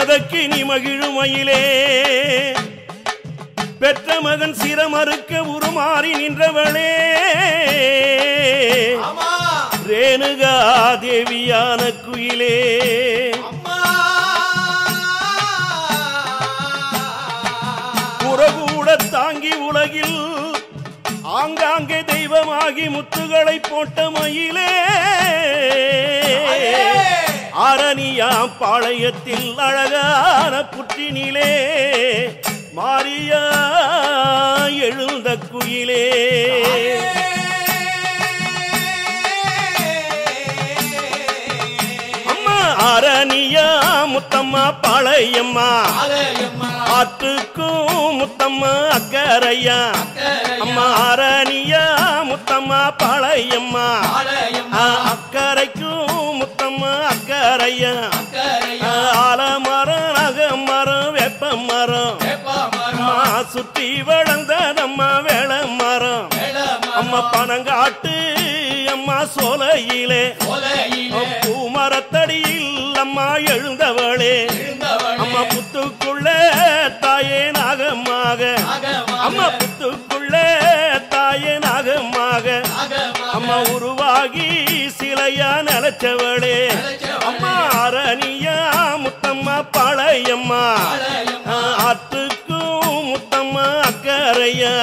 மதக்கு நீ மகிழுமையிலே பெற்ற மகன் சிரமறுக்க உருமாறி நின்றவளே ஆமா ரேணுகா தேவியான குயிலே அம்மா புறகூட தாங்கி உலகில் ஆங்காங்கே தெய்வமாகி முத்துகளை போட்ட மயிலே அரணியா பாளையத்தில் அழகான புற்றினிலே மாரியா எழுந்த குயிலே அம்மா அரணியா முத்தம்மா பாளையம்மா ஆலயம்மா ஆற்றுக்கும் முத்தம்மா அக்கரையா அம்மா அரணியா முத்தம்மா பாளையம்மா ஆலயம்மா ஆ, அக்கரைக்கும் முத்தம்மா அக்கரையா கரையா ஆலமரம் நகமரம் வேப்ப மரம் வேப்பமரம் அம்மா சுற்றி வளர்ந்ததம்மா வேள மரம் வேளமரம் அம்மா பனங்காட்டு அம்மா சோலையிலே கொலையிலே பூமரத்தடியில் அம்மா எழுந்தவளே இருந்தவளே அம்மா புத்துக்குள்ள தாயே நாகமாக அம்மா புத்துக்குள்ள தாயே நாகமாக அம்மா உருவாகி சிலையா நிலச்சவளே அம்மா அரணியா முத்தம்மா பாளையம்மா ஆ, ஆத்துக்கும் முத்தம்மா அக்கரையா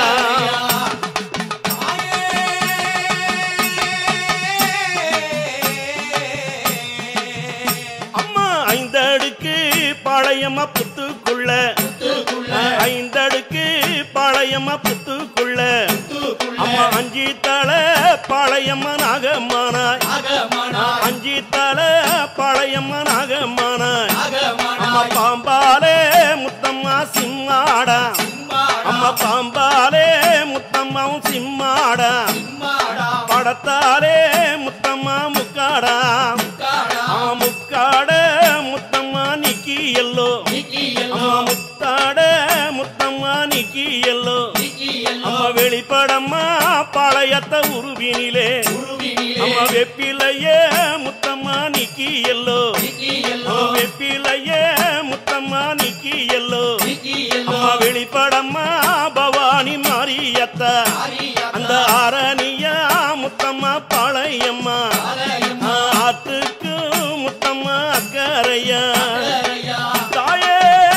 அம்மா ஐந்தடுக்கு பாளையம்மா புத்துக்குள்ள ஆ, ஐந்தடுக்கு பாளையம்மா புத்துக்குள்ள அம்மா அஞ்சி தலை பாளையம்மா நாகம்மானாய் அஞ்சி தலை பாளையம்மா நாகம்மானாய் அம்மா பாம்பாலே முத்தம்மா சிம்மாடா அம்மா பாம்பாலே முத்தம்மாவும் சிம்மாடா படத்தாலே முத்தம்மா முக்காடா அம்மா முக்காட முத்தம்மா நிக்கி எல்லோ அம்மா முத்தாட முத்தம்மா நிக்கி எல்லோ அம்மா வெளிப்படம்மா பாளையத்த உருவினிலே அம்மா வெப்பிலையே முத்தம்மா நிக்கி எல்லோ அம்மா வெப்பிலையே முத்தம்மா நிக்கி எல்லோ அம்மா வெளிப்படம்மா பவானி மாரியத்தா அந்த ஆரணியா முத்தம்மா பாளையம்மா ஆ, ஆத்துக்கு முத்தம்மா அக்கரையா தாயே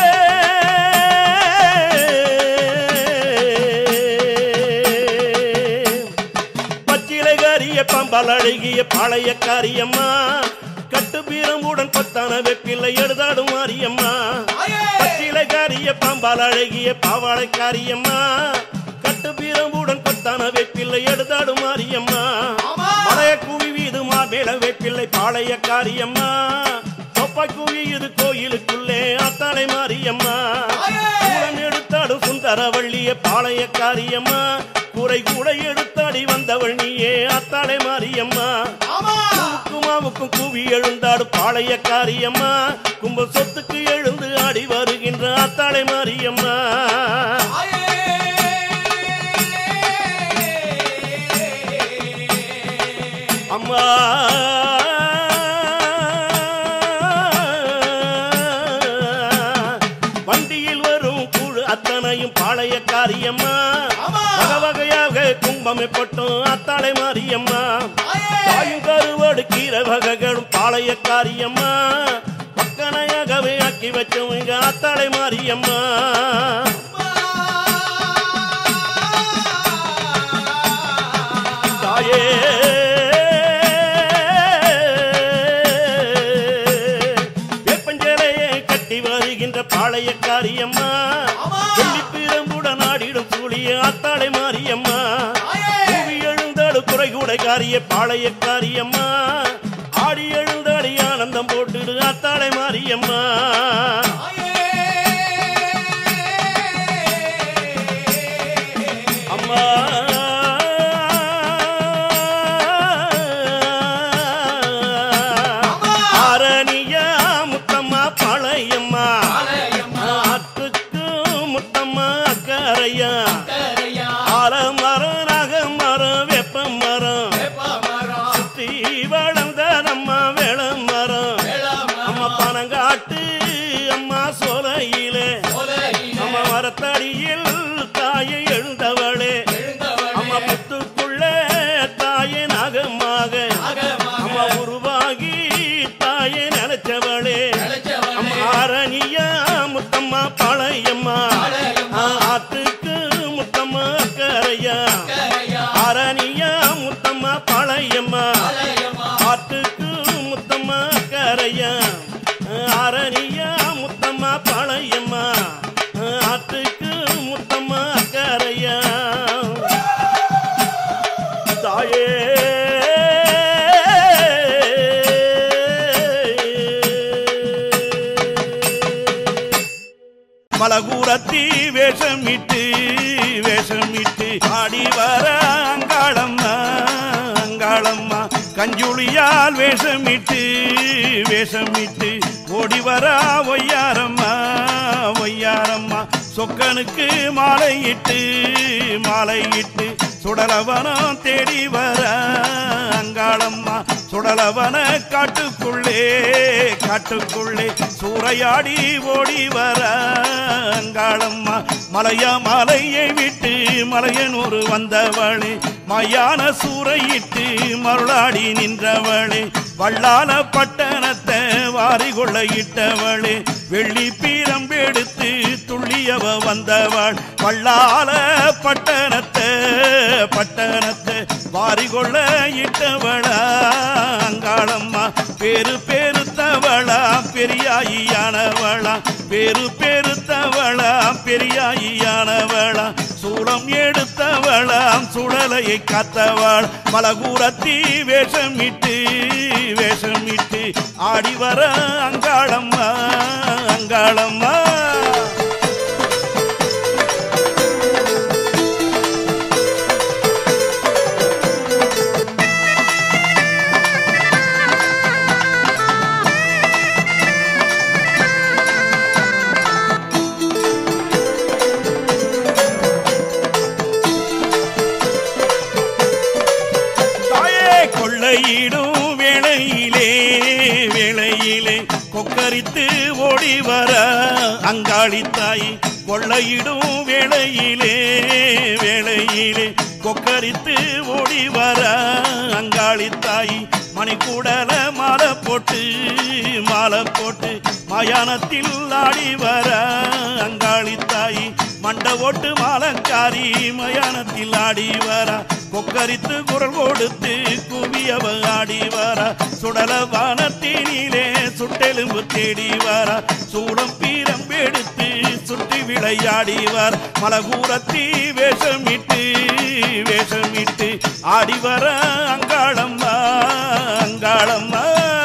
பச்சிலை காரிய பம்பல் அழகிய பாளைய காரியம்மா கட்டு பீரமுடன் பத்தான வெப்பில்லை எழுதாடும் மாரியம்மா பச்சிலை காரிய பம்பல் அழகிய பாவாளை காரியம்மா கட்டு பீரமுடன் பத்தான வெப்பில்லை எழுதாடும் மாரியம்மா மலைய குவி வீது மாபேட வெப்பில்லை பாளைய காரியம்மா தொப்பை குவி இது கோயிலுக்குள்ளே அத்தாளை மாரியம்மா கூடம் எடுத்தாடும் சுந்தரவள்ளிய பாளைய காரியம்மா குறை கூட எடுத்தாடி வந்தவள் நீயே அத்தாளை மாரியம்மா குமாவுக்கும் கூவி எழுந்தாடு பாளைய காரியம்மா கும்ப சொத்துக்கு எழுந்து ஆடி வருகின்ற அத்தாளை மாரியம்மா அம்மா வண்டியில் வரும் குழு அத்தனையும் பாளைய காரியம்மா வகை வகையாக கும்பமே பட்டும் அத்தாளை மாரியம்மா தாயும் கருவாடு கீரை வகைகளும் பாளைய காரியம்மா பக்கனையாகவே ஆக்கி வச்சவங்க அத்தாளை மாரியம்மா தாயே வேப்பஞ்சலையை கட்டி வருகின்ற பாளைய காரியம்மா சொல்லி பிரம்புடன் ஆடிடும் சூழிய ஆத்தாளை மாரியம்மா கூவி எழுந்தாடு குறை கூட காரிய பாளைய காரியம்மா ஆடி எழுந்தாடி ஆனந்தம் போட்டுடு ஆத்தாளை மாரியம்மா அம்மா ஆரணியா முத்தம்மா பாளையம்மா ஆத்துக்கு முத்தம்மா அக்கரையா ஆலமரம் நகமரம் வெப்ப மரம் சுத்தி வளர்ந்த நம்ம வேள மரம் நம்ம பனங்காட்டு மடியில் தாயை எழுந்தவளே அம்மா எழுந்தவளே புத்துக்குள்ள தாயை நாகமாக அம்மா அகமாக உருவாகி தாயை நினைச்சவளே அழைச்சவளே அம்மா அரணியா முத்தம்மா பழையம்மா பழையம்மா. ஆத்துக்கு முத்தம்மா கரையா கரையா அரணியா முத்தம்மா பழையம்மா அலையம்மா ஆத்துக்கு முத்தம்மா கரையா அரணியா முத்தம்மா பழையம்மா ஆத்துக்கு முத்தம்மா கரையா தாயே மலகூரத்தி வேஷமிட்டு வேஷமிட்டு ஆடி வர அங்காளம்மா அங்காளம்மா கஞ்சுளியால் வேஷமிட்டு வேஷமிட்டு ஓடி வர ஒய்யாரம்மா ஒய்யாரம்மா சொக்கனுக்கு மாலையிட்டு மாலையிட்டு சுடலவனம் தேடி வர அங்காளம்மா சுடலவன காட்டுக்குள்ளே காட்டுக்குள்ளே சூறையாடி ஓடி வர அங்காளம்மா மலையா மலையை விட்டு மலையனூர் வந்தவளே மயான சூறையிட்டு மருளாடி நின்றவளே வள்ளால பட்டணத்தை வாரிகொள்ள இட்டவளே வெள்ளி பீரம்பெடுத்து துள்ளியவ வந்தவள் வள்ளால பட்டணத்தை பட்டணத்தை வாரிகொள்ள இட்டவளா அங்காளம்மா பேரு பெருத்தவளா பெரியாயியானவளா பேரு பெருத்தவளா பெரியாயியானவளா சூளம் எடுத்தவளாம் சுடலையை காத்தவள் மலகூரத்தி வேஷமிட்டு வேஷமிட்டு ஆடி வர அங்காளம்மா அங்காளம்மா தாயே கொள்ளையிடும் வேளையிலே வேளையிலே கொக்கரித்து ஓடி வர அங்காளி தாய் கொள்ளையிடும் வேளையிலே வேளையிலே கொக்கரித்து ஓடி வர அங்காளி தாய் மணிக்கூடல மாலை போட்டு மாலை போட்டு மயானத்தில் ஆடி வர அங்காளி தாய் மண்ட ஓட்டு மாலங்காரி மயானத்தில் ஆடி வர கொக்கரித்து குரல் கொடுத்து குவியவ ஆடி வர சுடல வானத்தினிலே சுட்டெலும்பு தேடி வர சூடம் பீரம்பெடுத்து சுற்றி விளையாடி வர் மலகூரத்தி வேஷமிட்டு வேஷமிட்டு ஆடி வர அங்காளம்மா அங்காளம்மா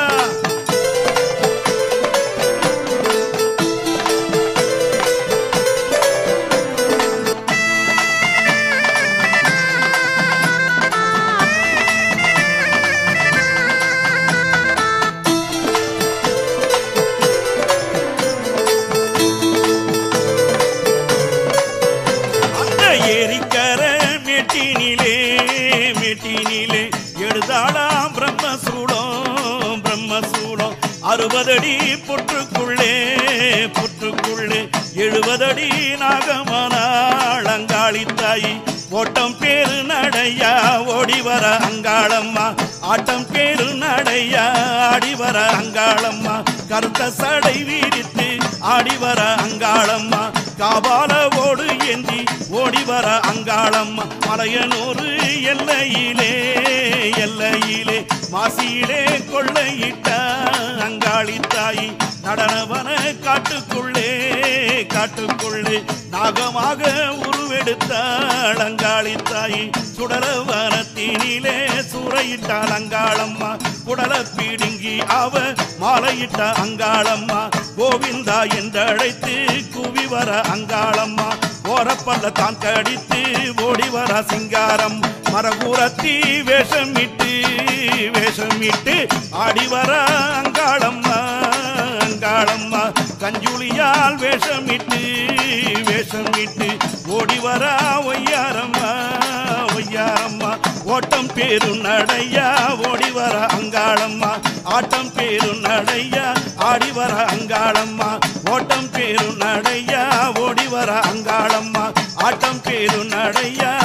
அந்த ஏரிக்கர மேட்டினிலே மேட்டினிலே எழுதாளாம் பிரம்மசூடம் பிரம்மசூடம் அறுபதடி புற்றுக்குள்ளே புற்றுக்குள்ளே எழுபதடி நாகமனாள் அங்காளி தாயி ஓட்டம் பேரு நடையா ஓடி வர அங்காளம்மா ஆட்டம் பேரு நடையா ஆடி வர அங்காளம்மா கருத்த சடை வீரித்து ஆடி வர அங்காளம்மா காபால ஓடு ஏந்தி ஓடி வர அங்காளம்மா மலையனூர் எல்லையிலே எல்லையிலே மாசியிலே கொள்ளையிட்ட அங்காளி தாய் நடனவன காட்டுக்குள்ளே காட்டுக்குள்ளே நாகமாக உருவெடுத்தாள் அங்காளி தாய் சுடலவனத்தினிலே சூறையிட்டாள் அங்காளம்மா குடல பிடுங்கி அவ மாலையிட்ட அங்காளம்மா கோவிந்தா என்றழைத்து குவி வர அங்காளம்மா ஓரப்பல்ல தான் கடித்து ஓடி வர சிங்காரம் மரகூரத்தி வேஷமிட்டு வேஷமிட்டு ஆடி வர அங்காளம்மா அங்காளம்மா கஞ்சுளியால் வேஷமிட்டு வேஷமிட்டு ஓடி வர ஒய்யாரம்மா ஒய்யாரம்மா ஓட்டம் பேரு நடையா ஓடி வர அங்காளம்மா ஆட்டம் பேரு நடையா ஆடி வர அங்காளம்மா ஓட்டம் பேரு நடையா ஓடி வர அங்காளம்மா ஏது நடையா